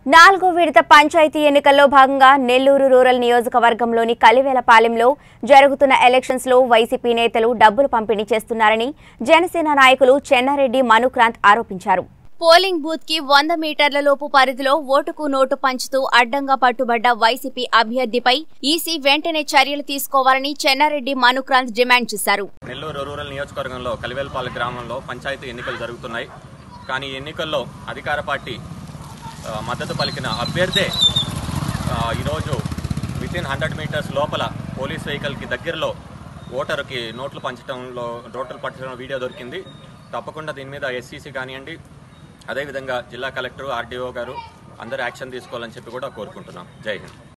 నాలుగో విడత పంచాయతీ ఎన్నికల్లో భాగంగా నెల్లూరు రూరల్ నియోజకవర్గంలోని కలివేలపాలెంలో జరుగుతున్న ఎలక్షన్స్ లో వైసీపీ నేతలు డబ్బులు పంపిణీ చేస్తున్నారని జనసేన నాయకులు చెన్నారెడ్డి మనుక్రాంత్ ఆరోపించారు పోలింగ్ బూత్ కి వంద మీటర్ల లోపు పరిధిలో ఓటుకు నోటు పంచుతూ అడ్డంగా పట్టుబడ్డ వైసీపీ అభ్యర్థిపై ఈసీ వెంటనే చర్యలు తీసుకోవాలని చెన్నారెడ్డి మనుక్రాంత్ డిమాండ్ చేశారు నెల్లూరు రూరల్ నియోజకవర్గంలో కలివేల్పాలెం గ్రామంలో పంచాయతీ ఎన్నికలు జరుగుతున్నాయి కానీ ఈ ఎన్నికల్లో అధికార పార్టీ ఆ, మద్దతు పలికిన అభ్యర్థే ఆ, ఈరోజు విత్ ఇన్ హండ్రెడ్ మీటర్స్ లోపల పోలీస్ వెహికల్కి దగ్గరలో ఓటరుకి నోట్లు పంచడంలో నోట్లు పంచడం వీడియో దొరికింది తప్పకుండా దీని మీద ఎస్సీసీ కానివ్వండి అదేవిధంగా జిల్లా కలెక్టర్ ఆర్డీఓ గారు అందరూ యాక్షన్ తీసుకోవాలని చెప్పి కూడా కోరుకుంటున్నాం జై హింద్